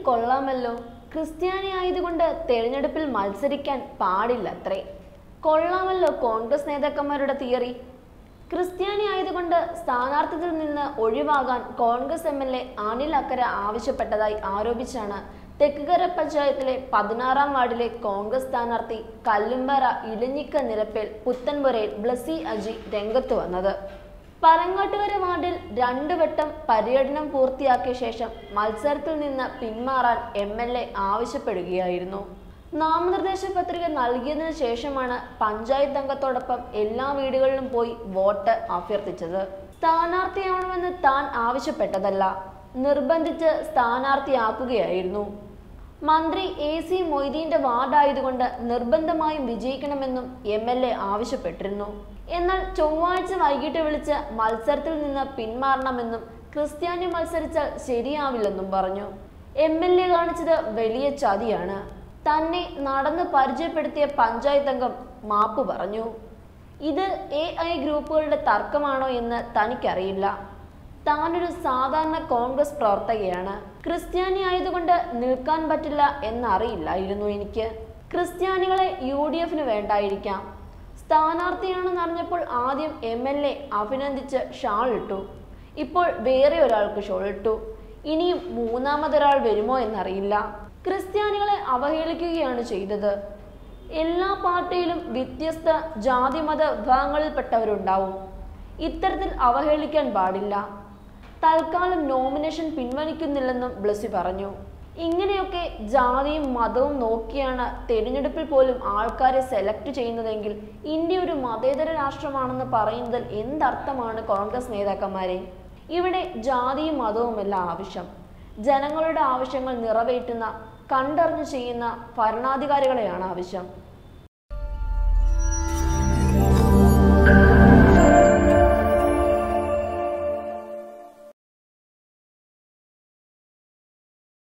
കൊള്ളാമല്ലോ ക്രിസ്ത്യാനി ആയതുകൊണ്ട് തെരഞ്ഞെടുപ്പിൽ മത്സരിക്കാൻ പാടില്ലത്രേ കൊള്ളാമല്ലോ കോൺഗ്രസ് നേതാക്കന്മാരുടെ തിയറി ക്രിസ്ത്യാനി ആയതുകൊണ്ട് സ്ഥാനാർത്ഥിത്തിൽ നിന്ന് ഒഴിവാകാൻ Congress M L A Anil Akkara ആവശ്യപ്പെട്ടതായി ആരോപിച്ചാണ് തെക്കുകര പഞ്ചായത്തിലെ പതിനാറാം വാർഡിലെ കോൺഗ്രസ് സ്ഥാനാർത്ഥി കല്ലുംപാറ ഇലഞ്ഞിക്ക നിരപ്പേൽ പുത്തൻപുരയിൽ ബ്ലസി അജി രംഗത്ത് വന്നത് പരങ്ങാട്ടുകര വാർഡിൽ രണ്ടു വട്ടം പര്യടനം പൂർത്തിയാക്കിയ ശേഷം മത്സരത്തിൽ നിന്ന് പിന്മാറാൻ എം എൽ എ ആവശ്യപ്പെടുകയായിരുന്നു നാമനിർദ്ദേശ പത്രിക നൽകിയതിനു ശേഷമാണ് പഞ്ചായത്ത് അംഗത്തോടൊപ്പം എല്ലാ വീടുകളിലും പോയി വോട്ട് അഭ്യർത്ഥിച്ചത് സ്ഥാനാർത്ഥിയാവണമെന്ന് താൻ ആവശ്യപ്പെട്ടതല്ല നിർബന്ധിച്ച് സ്ഥാനാർത്ഥിയാക്കുകയായിരുന്നു മന്ത്രി എ സി മൊയ്തീന്റെ വാർഡായതുകൊണ്ട് നിർബന്ധമായും വിജയിക്കണമെന്നും എം എൽ എ ആവശ്യപ്പെട്ടിരുന്നു എന്നാൽ ചൊവ്വാഴ്ച വൈകിട്ട് വിളിച്ച് മത്സരത്തിൽ നിന്ന് പിന്മാറണമെന്നും ക്രിസ്ത്യാനി മത്സരിച്ചാൽ ശരിയാവില്ലെന്നും പറഞ്ഞു എം എൽ എ കാണിച്ചത് വലിയ ചതിയാണ് തന്നെ നടന്ന് പരിചയപ്പെടുത്തിയ പഞ്ചായത്ത് അംഗം മാപ്പ് പറഞ്ഞു ഇത് എ ഐ ഗ്രൂപ്പുകളുടെ തർക്കമാണോ എന്ന് തനിക്കറിയില്ല താനൊരു സാധാരണ കോൺഗ്രസ് പ്രവർത്തകയാണ് ക്രിസ്ത്യാനി ആയതുകൊണ്ട് നിൽക്കാൻ പറ്റില്ല എന്നറിയില്ലായിരുന്നു എനിക്ക് ക്രിസ്ത്യാനികളെ യു ഡി എഫിന് വേണ്ടായിരിക്കാം സ്ഥാനാർത്ഥിയാണെന്ന് അറിഞ്ഞപ്പോൾ ആദ്യം എം എൽ എ അഭിനന്ദിച്ച് ഷാൾ ഇട്ടു ഇപ്പോൾ വേറെ ഒരാൾക്ക് ഷോൾ ഇട്ടു ഇനിയും മൂന്നാമതൊരാൾ വരുമോ എന്നറിയില്ല ക്രിസ്ത്യാനികളെ അവഹേളിക്കുകയാണ് ചെയ്തത് എല്ലാ പാർട്ടിയിലും വ്യത്യസ്ത ജാതിമത വിഭാഗങ്ങളിൽപ്പെട്ടവരുണ്ടാവും ഇത്തരത്തിൽ അവഹേളിക്കാൻ പാടില്ല തൽക്കാലം നോമിനേഷൻ പിൻവലിക്കുന്നില്ലെന്നും ബ്ലസി പറഞ്ഞു ഇങ്ങനെയൊക്കെ ജാതിയും മതവും നോക്കിയാണ് തെരഞ്ഞെടുപ്പിൽ പോലും ആൾക്കാരെ സെലക്ട് ചെയ്യുന്നതെങ്കിൽ ഇന്ത്യ ഒരു മതേതര രാഷ്ട്രമാണെന്ന് പറയുന്നതിൽ എന്തർത്ഥമാണ് കോൺഗ്രസ് നേതാക്കന്മാരെ ഇവിടെ ജാതിയും മതവുമല്ല ആവശ്യം ജനങ്ങളുടെ ആവശ്യങ്ങൾ നിറവേറ്റുന്ന കണ്ടറിഞ്ഞു ചെയ്യുന്ന ഭരണാധികാരികളെയാണ് ആവശ്യം